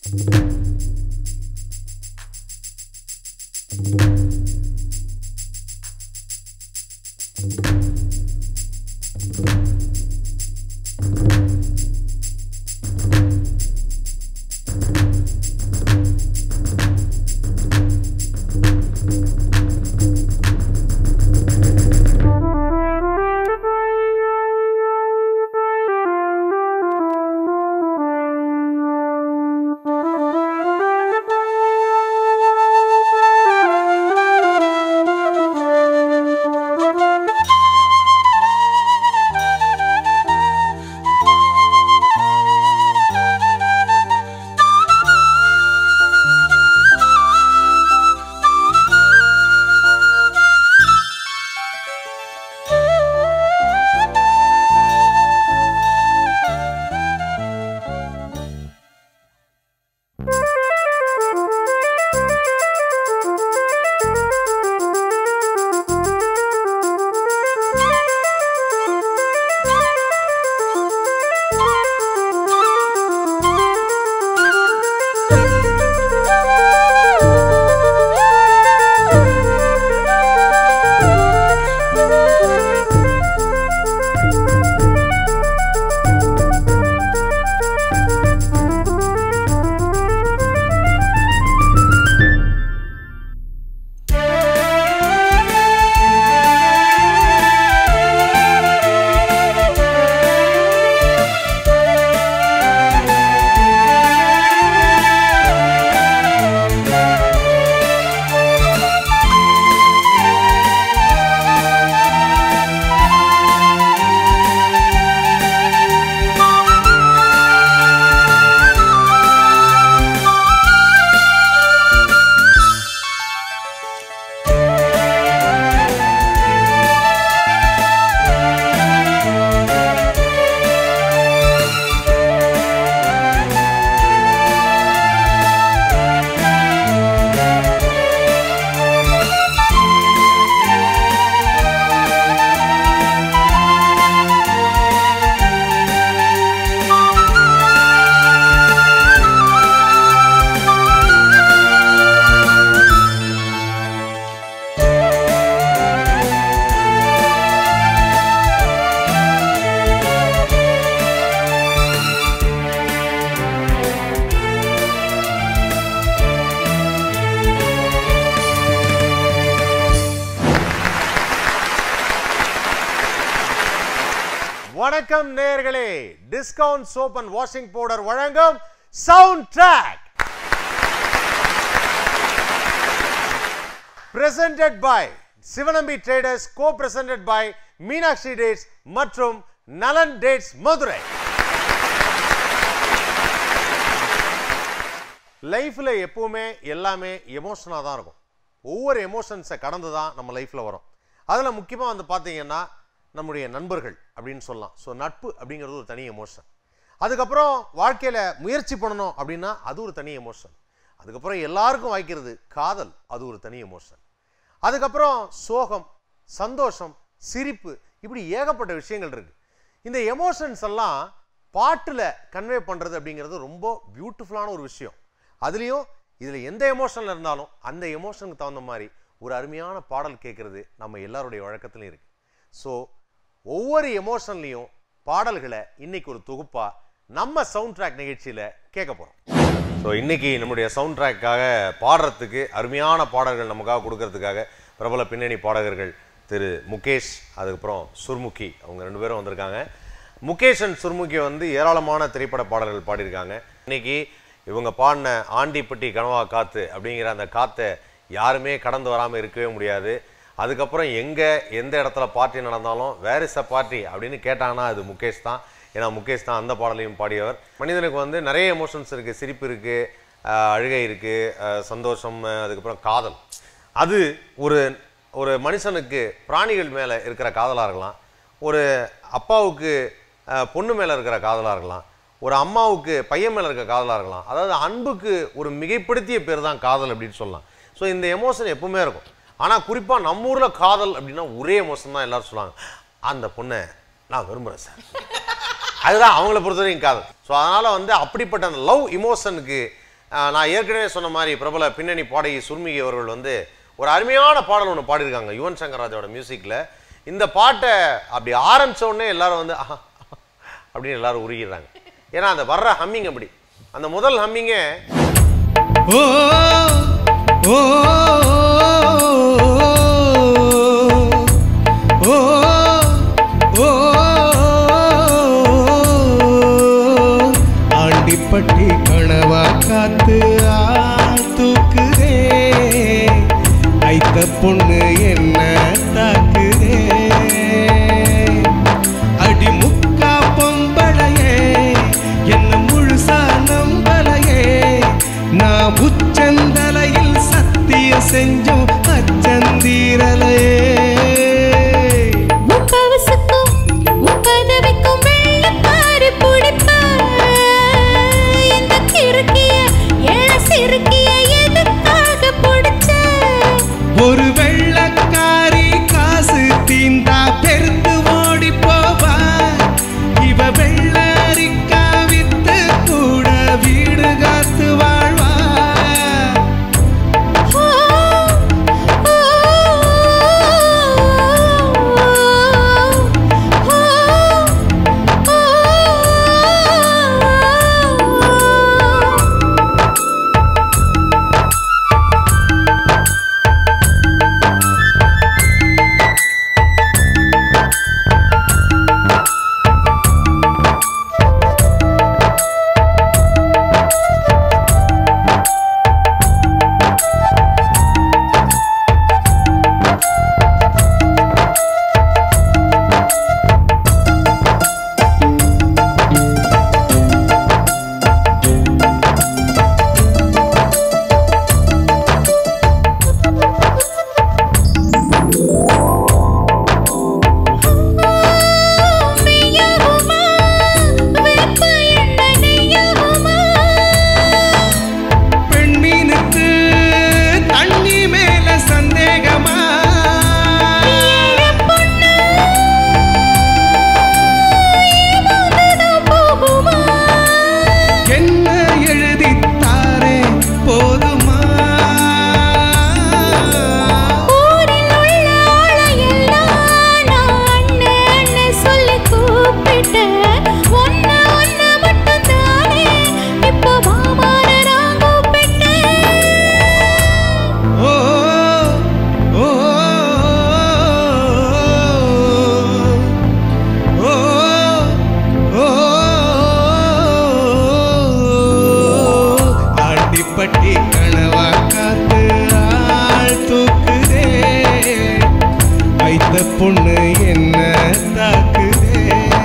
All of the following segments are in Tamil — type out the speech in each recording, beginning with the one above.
வணக்கம் நேயர்களே discount soap and washing powder வழங்கும் sound track presented by Sivanambi traders co presented by Meenakshi dates மற்றும் நலன் டேட்ஸ் மதுரை லைஃப்ல எப்பவுமே எல்லாமே எமோஷனாக தான் இருக்கும் ஒவ்வொரு எமோஷன்ஸை கடந்து தான் நம்ம லைஃப்ல வரும் அதில் முக்கியமாக வந்து பார்த்தீங்கன்னா நம்முடைய நண்பர்கள் அப்படின்னு சொல்லலாம் ஸோ நட்பு அப்படிங்கிறது ஒரு தனி எமோஷன் அதுக்கப்புறம் வாழ்க்கையில் முயற்சி பண்ணணும் அப்படின்னா அது ஒரு தனி எமோஷன் அதுக்கப்புறம் எல்லாருக்கும் வாய்க்கிறது காதல் அது ஒரு தனி எமோஷன் அதுக்கப்புறம் சோகம் சந்தோஷம் சிரிப்பு இப்படி ஏகப்பட்ட விஷயங்கள் இருக்கு இந்த எமோஷன்ஸ் எல்லாம் பாட்டில் கன்வே பண்ணுறது அப்படிங்கிறது ரொம்ப பியூட்டிஃபுல்லான ஒரு விஷயம் அதுலேயும் இதில் எந்த எமோஷனில் இருந்தாலும் அந்த எமோஷனுக்கு தகுந்த மாதிரி ஒரு அருமையான பாடல் கேட்குறது நம்ம எல்லாருடைய வழக்கத்துலையும் இருக்கு ஸோ ஒவ்வொரு எமோஷன்லையும் பாடல்களை இன்னைக்கு ஒரு தொகுப்பா நம்ம சவுண்ட் ட்ராக் நிகழ்ச்சியில் கேட்க போகிறோம் ஸோ இன்னைக்கு நம்முடைய சவுண்ட் ட்ராக்காக பாடுறதுக்கு அருமையான பாடல்கள் நமக்காக கொடுக்கறதுக்காக பிரபல பின்னணி பாடகர்கள் திரு முகேஷ் அதுக்கப்புறம் சுர்முகி அவங்க ரெண்டு பேரும் வந்திருக்காங்க முகேஷ் அண்ட் சுர்முகி வந்து ஏராளமான திரைப்பட பாடல்கள் பாடியிருக்காங்க இன்னைக்கு இவங்க பாடின ஆண்டிப்பட்டி கனவா காத்து அப்படிங்கிற அந்த காத்தை யாருமே கடந்து வராமல் இருக்கவே முடியாது அதுக்கப்புறம் எங்கே எந்த இடத்துல பார்ட்டி நடந்தாலும் வேர் இஸ் அ பார்ட்டி அப்படின்னு கேட்டாங்கன்னா அது முகேஷ் தான் ஏன்னா முகேஷ் தான் அந்த பாடலையும் பாடியவர் மனிதனுக்கு வந்து நிறைய எமோஷன்ஸ் இருக்குது சிரிப்பு இருக்குது அழுகை இருக்குது சந்தோஷம் அஹ், அதுக்கப்புறம் காதல் அது ஒரு ஒரு மனுஷனுக்கு பிராணிகள் மேலே இருக்கிற காதலாக இருக்கலாம் ஒரு அப்பாவுக்கு அஹ், பொண்ணு மேலே இருக்கிற காதலாக இருக்கலாம் ஒரு அம்மாவுக்கு பையன் மேலே இருக்கிற காதலாக இருக்கலாம் அதாவது அன்புக்கு ஒரு மிகைப்படுத்திய பேர் தான் காதல் அப்படின்னு சொல்லலாம் ஸோ இந்த எமோஷன் எப்பவுமே இருக்கும் ஆனால் குறிப்பாக நம்ம ஊரில் காதல் அப்படின்னா ஒரே எமோஷன் தான் எல்லாரும் சொல்லுவாங்க அந்த பொண்ணை நான் விரும்புகிறேன் சார் அதுதான் அவங்கள பொறுத்தவரைக்கும் காதல் ஸோ அதனால் வந்து அப்படிப்பட்ட அந்த லவ் இமோஷனுக்கு ஆஹ், நான் ஏற்கனவே சொன்ன மாதிரி பிரபல பின்னணி பாடகி சுர்மிகி அவர்கள் வந்து ஒரு அருமையான பாடல் ஒன்று பாடியிருக்காங்க யுவன் சங்கர் ராஜாவோட மியூசிக்கில் இந்த பாட்டை அப்படி ஆரம்பிச்ச உடனே எல்லாரும் வந்து ஆஹா, அப்படின்னு எல்லாரும் உருகிடுறாங்க ஏன்னா அந்த வர்ற ஹம்மிங் அப்படி அந்த முதல் ஹம்மிங்கே ஓ ஓ ஓ ஓ ஆண்டிப்பட்டி கனவா காத்து ஆள் தூக்குதே ஐத்த பொண்ணு என்ன தாக்குதே அடி முக்கா பொம்பளையே என்ன முழுசா நம்பலையே நான் உச்சந்தலையில் சத்திய செஞ்சோம் அச்சந்தீரலையே முப்பவசுக்கும் முப்பதவிக்கும் வெள்ளக்காரி பிடிப்ப இந்த கிறுக்கிய ஏழ சிறுக்கிய எதுக்காக பிடிச்ச ஒரு வெள்ளக்காரி காசு தீந்தா பெருந்து ஓடி போவா இவ வெள்ளரிக்கா வித்து கூட வீடு காத்து வாழ்வா ஓ, ஓ, ஓ, ஓ. மெய்யாகுமா வேப்ப எண்ணெய் நெய்யாகுமா பெண்மீனுக்கு தண்ணி மேல சந்தேகமா பொண்ணு ஏமாந்துதான் போகுமா என்ன எழுதித்தாரே போதுமா ஊரில் உள்ள ஆளையெல்லாம் நான் அண்ணன் அண்ணன் சொல்லி கூப்பிட்டேன் ஒன்னு ஒன்னு மட்டும் தானே இப்போ மாமான நான் கூப்பிட்டேன் ஓ ஓ ஓ ஓ ஆண்டிப்பட்டி கனவா காத்து ஆள் தூக்குதே வைத்த பொண்ணு என்ன தாக்குதே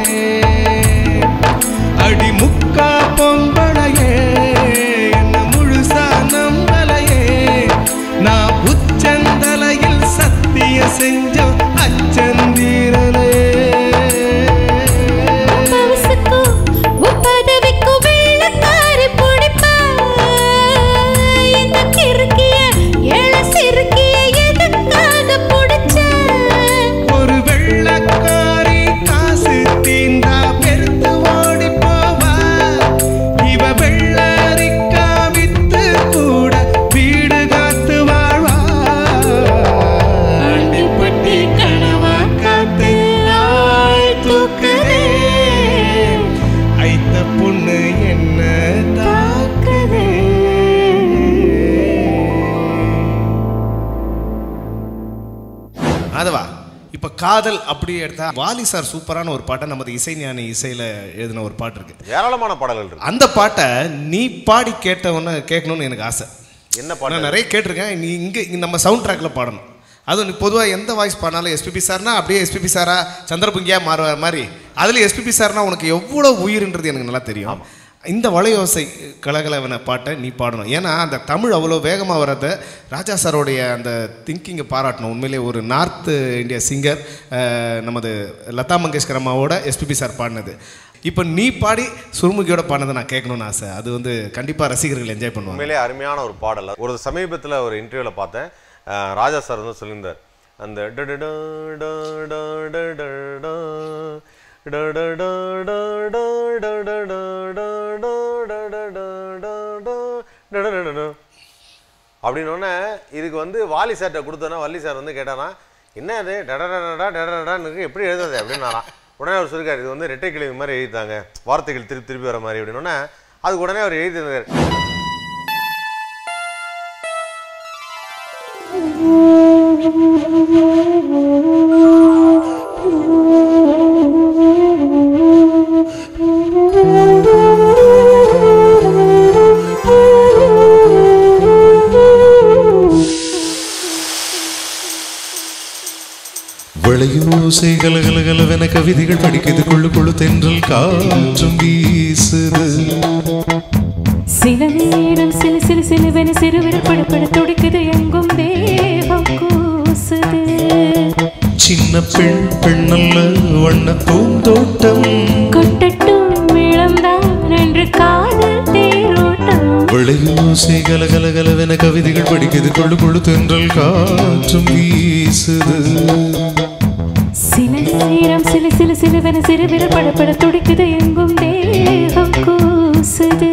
அடி முக்கா பொம்பளையே என்ன முழுசா நம்பலையே நான் உச்சந்தலையில் சத்திய செஞ்சோம் அச்சந்தீரலையே பவசுக்கும் முப்பதவிக்கும் வெள்ளக்காரி பிடிப்ப இந்த கிறுக்கிய ஏழ சிறுக்கிய எதுக்காக பிடிச்ச ஒரு வெள்ளக்காரி காசு தீந்தா பெருத்து ஓடி போவா இவ வெள்ளரிக்கா வித்து கூட வீடு காத்து வாழ்வா ஆண்டிப்பட்டி கனவா காத்து ஆள் தூக்குதே ஐத்த பொண்ணு என்ன தாக்குதே அதுவா இப்போ காதல் அப்படி எடுத்தா வாலி சார் சூப்பரான ஒரு பாட்டை நமது இசைஞானி இசையில் எழுதின ஒரு பாட்டு இருக்கு ஏராளமான பாடல்கள் இருக்கு அந்த பாட்டை நீ பாடி கேட்டவொன்னு கேட்கணும்னு எனக்கு ஆசை என்ன நான் பாடல் நிறைய கேட்டிருக்கேன் நீ இங்கே நம்ம சவுண்ட் ட்ராக்ல பாடணும் அதுவும் நீ பொதுவாக எந்த வாய்ஸ் பாடினாலும் எஸ்பிபி சார்னா அப்படியே எஸ்பிபி சாரா சந்திரபுங்கியா மாறுவார் மாதிரி அதில் எஸ்பிபி சார்னா உனக்கு எவ்வளோ உயிர்ன்றது எனக்கு நல்லா தெரியும் இந்த வளையோசை கலகலவன பாட்டை நீ பாடணும் ஏன்னா அந்த தமிழ் அவ்வளோ வேகமாக வர்றத ராஜா சாரோடைய அந்த திங்கிங்கை பாராட்டணும் உண்மையிலே ஒரு நார்த் இந்தியா சிங்கர் நமது லதா மங்கேஷ்கர் அம்மாவோட எஸ்பிபி சார் பாடினது இப்போ நீ பாடி சுருமுகியோட பாடினதை நான் கேட்கணும்னு ஆசை அது வந்து கண்டிப்பாக ரசிகர்கள் என்ஜாய் பண்ணுவாங்க உண்மையிலே அருமையான ஒரு பாடல் ஒரு சமீபத்தில் ஒரு இன்டர்வியூவில் பார்த்தேன் அஹ், ராஜா சார் வந்து சொல்லியிருந்தார் அந்த டடடா டடா டடடா டடடா டடா டடடா டடடா டடடா நடு நடு நடு அப்படின்னோடனே இதுக்கு வந்து வாலி சார்கிட்ட கொடுத்தோன்னா வள்ளி சார் வந்து கேட்டானா என்ன அது டடடடா டடடடான்னு எப்படி எழுதுறது அப்படின்னாராம் உடனே அவர் சொல்லிருக்காரு இது வந்து ரெட்டை கிழவி மாதிரி எழுதிட்டாங்க வார்த்தைகள் திருப்பி திருப்பி வர மாதிரி அப்படின்னோடனே அதுக்கு உடனே அவர் எழுதியிருந்தார் விளையோசை கலகலகலவென கவிதைகள் படிக்குது கொள்ளு கொள்ளு தென்றல் காற்றும் வீசுது சில நேரம் சிலு சிலு சிலுவென சிறுவிரல் படப்பட துடிக்குது எங்கும் தேகம் கூசுது சின்ன பெண் பெண்ணல்ல வண்ண பூந்தோட்டம் கொட்டட்டும் இளம்தான் என்று காதல் தேரோட்டம் விளையோசை கலகலகலவென கவிதைகள் படிக்குது கொள்ளு கொள்ளு தென்றல் காற்றும் வீசுது சில நேரம் சிலு சிலு சிலுவென சிறுவிரல் படப்பட துடிக்குது எங்கும் தேகம் கூசுது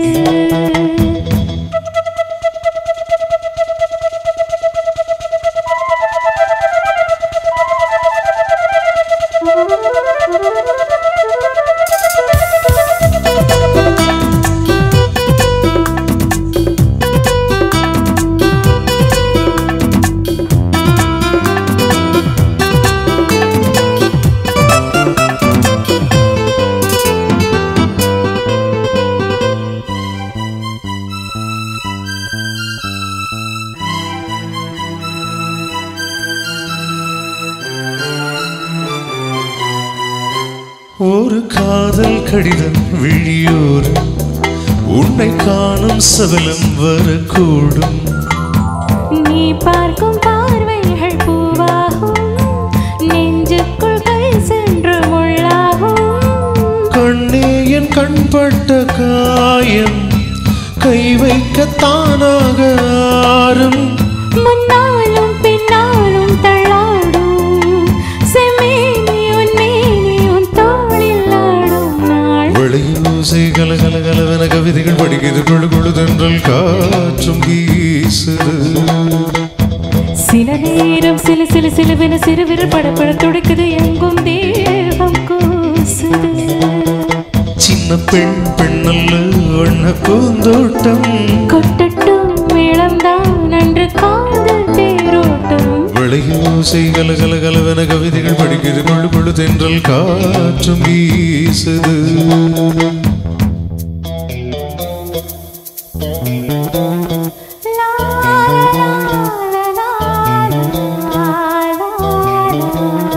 ஒரு காதல் கடிதம் விழியோர் உன்னை காணும் சபலம் வரக்கூடும் நீ பார்க்கும் பார்வைகள் பூவாகும் நெஞ்சுக்குள் கை சென்று முள்ளாகும் கண்ணே என் கண்பட்ட காயம் கை வைக்க தானாக ஆறும் முன்னாலும் பின்னாலும் தள்ளாடும் செம்மேனி உன் மேனி உன் தோளில் ஆடும் நாள் விளையோசை கலகல கலவென கவிதைகள் படிக்கிறது கொழு கொழு தென்றல் காற்றும் வீசுது சில நேரம் சிலு சிலு சிலுவென சிறுவிரல் படப்பட துடிக்குது எங்கும் தேகம் கூசுது சின்ன பெண் பெண்ணல்ல வண்ண பூந்தோட்டம் கொட்டட்டும் இளம்தான் அன்று காதல் தேரோட்டம் விளையோசை கலகல கலவென கவிதைகள் படிக்கிறது கொழு கொழு தென்றல் காற்றும் வீசுது லா, லா, லா, லா, லா,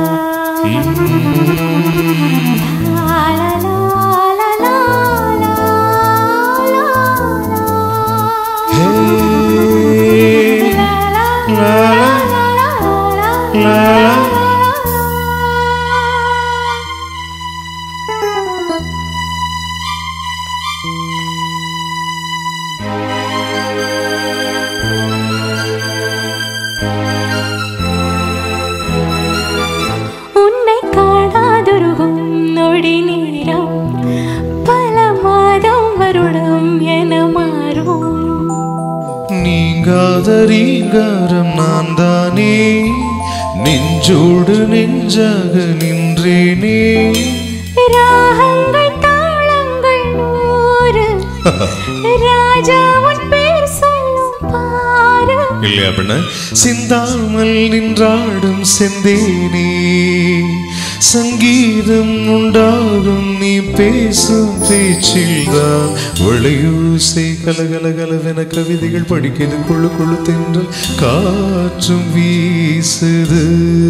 உன்னை காணாதொருகும் நொடி நேரம் பல மாதம் வருடம் என மாறும் நீங்காத ரீங்காரம் நான் தானே நெஞ்சோடு நெஞ்சாக நின்றேனே ராகங்கள் தாளங்கள் நூறு ராஜா உன் பேர் சொல்லும் பாரு இல்லையா அப்படின்னா சிந்தாமல் நின்றாடும் செந்தேனே சங்கீதம் உண்டாகும் நீ பேசும் பேச்சில் தான் விளையூசை கலகல கலவென கவிதைகள் படிக்கிறது கொழு கொழு தென்றல் காற்றும் வீசுது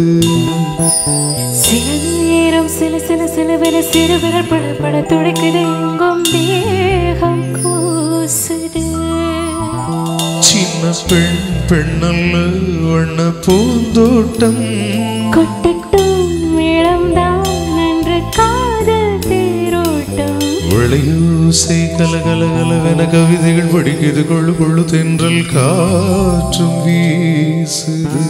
சில நேரம் சில சில சிலுவென சிறுவிரல் படப்பட துடைக்குது எங்கும் தேகம் கூசுது சின்ன பெண் பெண்ணல்ல வண்ண பூந்தோட்டம் கொட்டட்டும் இளம்தான் என்று காதல் தேரோட்டம் விளையூசை கலகல கலவென கவிதைகள் படிக்கிறது கொள்ளு கொள்ளு தென்றல் காற்றும் வீசுது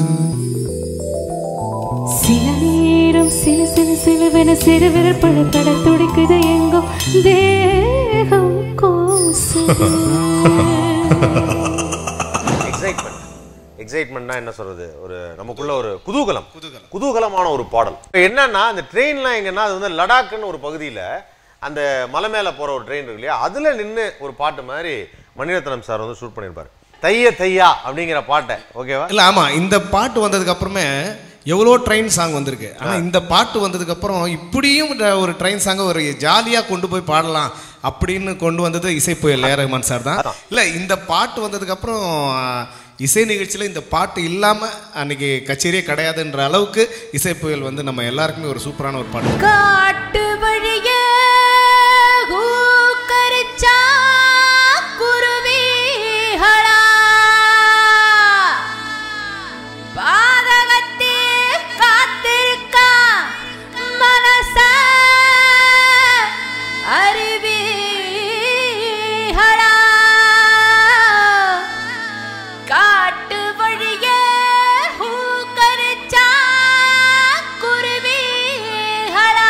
சில நேரம் சில சில சிலுவென சிறுவிரல் படப்பட துடைக்குது எங்கும் தேகம் கூசுது எக்ஸைட்மெண்ட் எக்ஸைட்மெண்ட்னா என்ன சொல்றது ஒரு நமக்குள்ள ஒரு குதூகலம் குதூகலமான ஒரு பாடல் இப்போ என்னன்னா அந்த ட்ரெயின்லாம் எங்கன்னா அது வந்து லடாக்னு ஒரு பகுதியில் அந்த மலை மேலே போகிற ஒரு ட்ரெயின் இருக்கு இல்லையா அதில் நின்று ஒரு பாட்டு மாதிரி மணிரத்னம் சார் வந்து ஷூட் பண்ணியிருப்பாரு தைய தையா அப்படிங்கிற பாட்டை ஓகேவா இல்ல ஆமா இந்த பாட்டு வந்ததுக்கு அப்புறமே எவ்வளோ ட்ரெயின் சாங் வந்திருக்கு ஆனா இந்த பாட்டு வந்ததுக்கு அப்புறம் இப்படியும் இந்த ஒரு ட்ரெயின் சாங்கை ஒரு ஜாலியா கொண்டு போய் பாடலாம் அப்படின்னு கொண்டு வந்தது இசை புயல் ஏ ரஹ்மான் சார் தான் இல்ல இந்த பாட்டு வந்ததுக்கு அப்புறம் ஆஹ், இசை நிகழ்ச்சியில இந்த பாட்டு இல்லாம அன்னைக்கு கச்சேரியே கிடையாதுன்ற அளவுக்கு இசை புயல் வந்து நம்ம எல்லாருக்குமே ஒரு சூப்பரான ஒரு பாட்டு காட்டு வழியே ஊக்கரிச்சா குருவிகளா பாதகத்தே காத்திருக்கா மனச அருவிகளா காட்டு வழியே ஊக்கரிச்சா குருவிகளா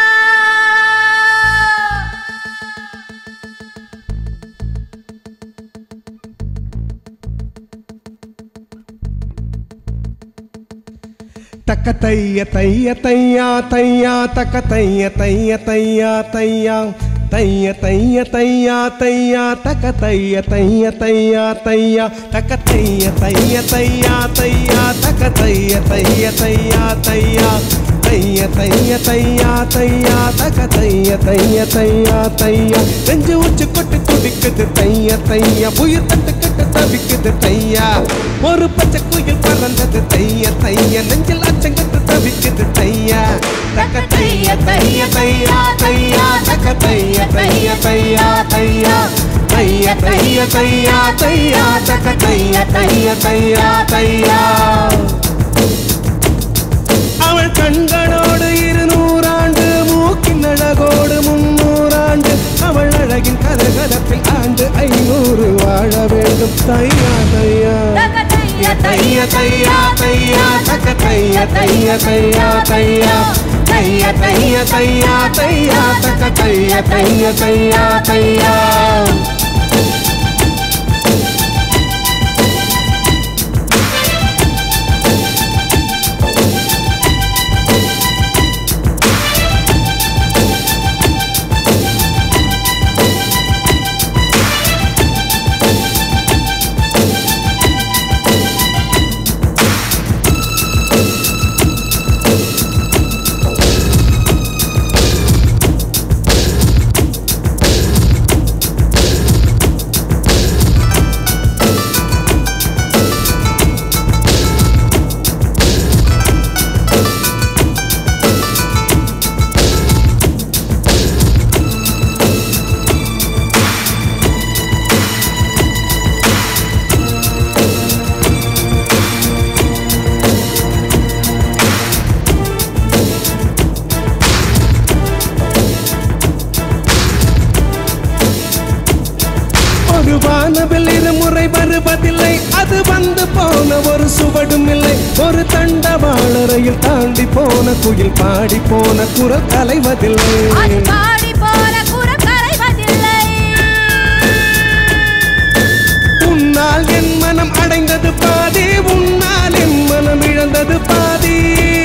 தக்க தைய தைய தையா தையா தக்க தைய தைய தையா தையா தைய தைய தையா தையா தக்க தைய தைய தையா தையா தக்க தைய தைய தையா தையா தக்க தைய தைய தையா தையா தைய தைய தையா தையா தக்க தைய தைய தையா தையா நெஞ்சு உச்சி கொட்டு துடிக்குது தைய தையா உயிர் தட்டு கட்டு தவிக்குது தையா ஒரு பச்சை குயில் பறந்தது தைய தைய நெஞ்சில் அச்சங்கட்டு தவிக்குது தையா தக்க தைய தைய தையா தையா தக்க தைய தைய தையா தையா தைய தைய தையா தையா தக்க தைய தைய தையா தையா அவள் கண்களோடு இருநூறாண்டு மூக்கின் அழகோடு முன்னூறாண்டு அவள் அழகின் கதகதப்பில் ஆண்டு ஐநூறு வாழ வேண்டும் தையா தையா தைய தையா தையா தக்க தைய தைய தையா தையா தைய தைய தையா தையா தக்க தைய தைய தையா தையா ஒரு வானவில் இருமுறை வருவதில்லை அது வந்து போன ஒரு சுவடும் இல்லை ஒரு தண்டவாளரையில் தாண்டி போன குயில் பாடி போன குரல் கலைவதில்லை அது பாடி போன குரம் கரைவதில்லை உன்னால் என் மனம் அடைந்தது பாதி உன்னால் என் மனம் இழந்தது பாதி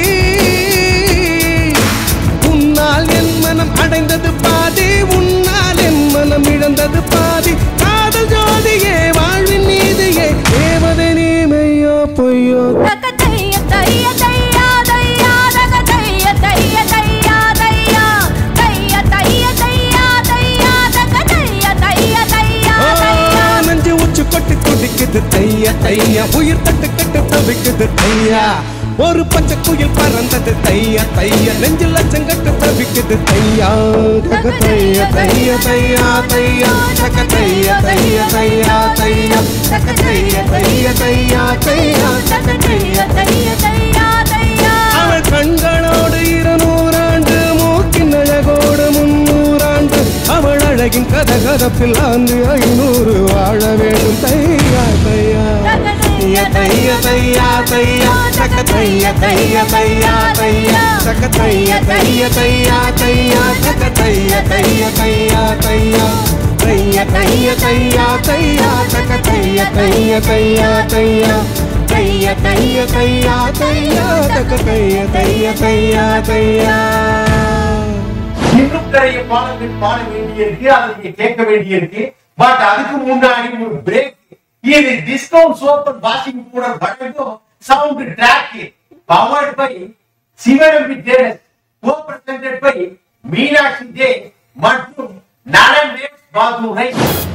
உன்னால் என் மனம் அடைந்தது பாதி உன்னால் என் மனம் இழந்தது பாதி காதல் ஜோதியே வாழ்வின் நீதியே தேவதை நீமையோ பொய்யோ தக்க தைய தைய தையா தையா தக்க தைய தைய தையா தையா தைய தைய தையா தையா தக்க தைய தைய தையா தையா ஆ, நெஞ்சு உச்சு கொட்டி துடிக்குது தைய தையா உயிர் தட்டு கட்டு தவிக்குது தையா ஒரு பச்சை குயில் பறந்தது தைய தைய நெஞ்சில் லட்சங்கட்டு தவிக்குது தையா தக தைய தைய தையா தையா தக தைய தைய தையா தையா தக தைய தைய தையா தையா தக தைய தைய தையா தையா அவள் கண்களோடு இருநூறாண்டு மூக்கின் அழகோடு முன்னூறாண்டு அவள் அழகின் கதகதப்பில் ஆண்டு ஐநூறு வாழ வேண்டும் தையா தையா தைய தைய தையா தையா தக்க தைய தைய தையா தையா தக்க தைய தைய தையா தையா தக்க தைய தைய தையா தையா தைய தைய தைய தையா தையா தக்க தைய தைய தையா தையா தைய தைய தையா தையா தக்க தைய தைய தையா தையா இன்னும் நிறைய பாடங்கள் பாட வேண்டியிருக்கு அதை நீங்க கேட்க வேண்டியிருக்கு பட் அதுக்கு முன்னாடி ஒரு பிரேக் இது discount soap and washing powder வழங்கும் sound track powered by Sivarambi dates co presented by Meenakshi date மற்றும் நரன் டேஸ் பாதுரை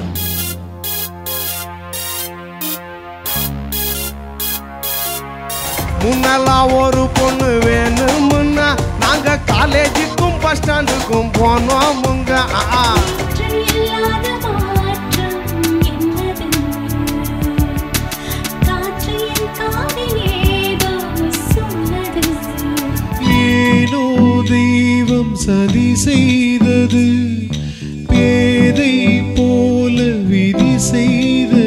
முன்னெல்லாம் ஒரு பொண்ணு வேணுமுன்னா நாங்க காலேஜுக்கும் பஸ் ஸ்டாண்டுக்கும் போனோம் முங்க ஆ, ஆ. இல்லாத மாற்றம் என்னது காற்று என் காதில் ஏதோ சொன்னது ஏனோ தெய்வம் சதி செய்தது பேதை போல விதி செய்தது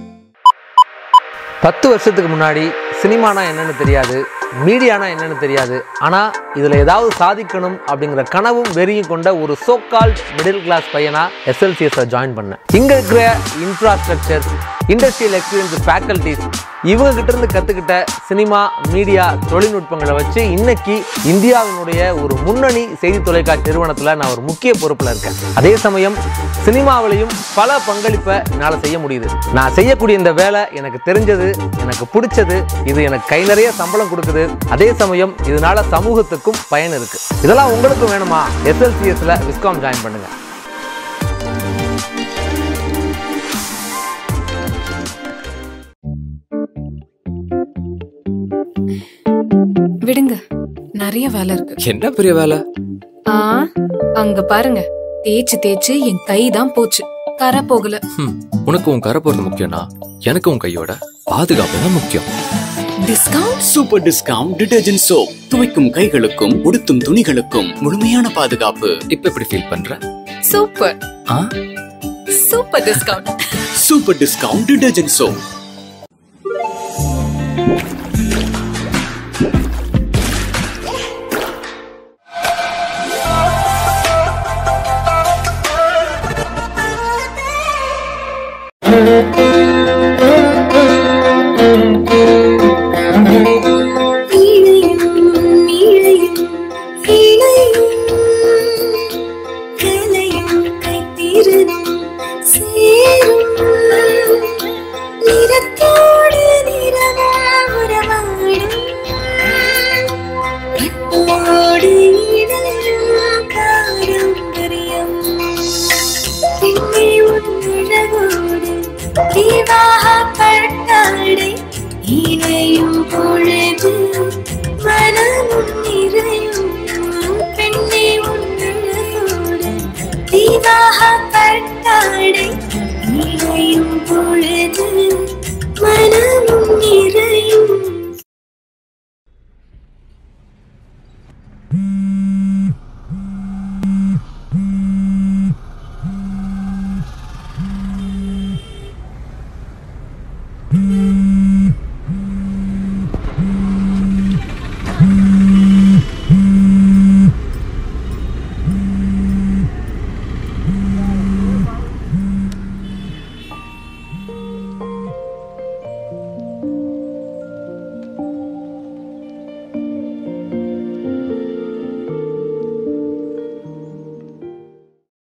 பத்து வருஷத்துக்கு முன்னாடி சினிமானா என்னன்னு தெரியாது மீடியானா என்னன்னு தெரியாது ஆனால் இதில் ஏதாவது சாதிக்கணும் அப்படிங்கிற கனவும் வெறியும் கொண்ட ஒரு சோக்கால் மிடில் கிளாஸ் பையனா எஸ்எல்சிஎஸ்ல ஜாயின் பண்ணேன் இங்கே இருக்கிற இன்ஃப்ராஸ்ட்ரக்சர் இண்டஸ்ட்ரியல் எக்ஸ்பீரியன்ஸ் ஃபேக்கல்டிஸ் இவங்க கிட்ட இருந்து கற்றுக்கிட்ட சினிமா மீடியா தொழில்நுட்பங்களை வச்சு இன்னைக்கு இந்தியாவினுடைய ஒரு முன்னணி செய்தி தொலைக்காட்சி நிறுவனத்தில் நான் ஒரு முக்கிய பொறுப்பில் இருக்கேன் அதே சமயம் சினிமாவிலையும் பல பங்களிப்பை என்னால் செய்ய முடியுது நான் செய்யக்கூடிய இந்த வேலை எனக்கு தெரிஞ்சது எனக்கு பிடிச்சது இது எனக்கு கை நிறைய சம்பளம் கொடுக்குது அதே சமயம் இதனால சமூகத்துக்கும் பயன் இருக்கு இதெல்லாம் உங்களுக்கும் வேணுமா எஸ்எல்சிஎஸ்ல விஸ்காம் ஜாயின் பண்ணுங்க விடுங்க நிறைய வேலை இருக்கு என்ன பெரிய வேலை ஆ அங்க பாருங்க தேய்ச்சு தேய்ச்சு என் கை தான் போச்சு கரை போகல ஹம், உனக்கு உன் கரை போறது முக்கியம்னா எனக்கு உன் கையோட பாதுகாப்பு தான் முக்கியம் discount super discount detergent soap துவைக்கும் கைகளுக்கும் உடுத்தும் துணிகளுக்கும் முழுமையான பாதுகாப்பு இப்ப எப்படி ஃபீல் பண்ற சூப்பர் ஆ super discount super discount detergent soap இணையும் இழையும் இணையும் கலையும் கைத்திறனும் சேரும் நிறத்தோடு நிறமாம் உறவாடும் கண்ணோடு இணையும் பாரம்பரியம் பெண்ணே உன்னழகோடு விவாகப்பட்டாடை இணையும் பொழுது மனமும் நிறையும் பெண்ணே உன்னழகோடு விவாகப்பட்டாடை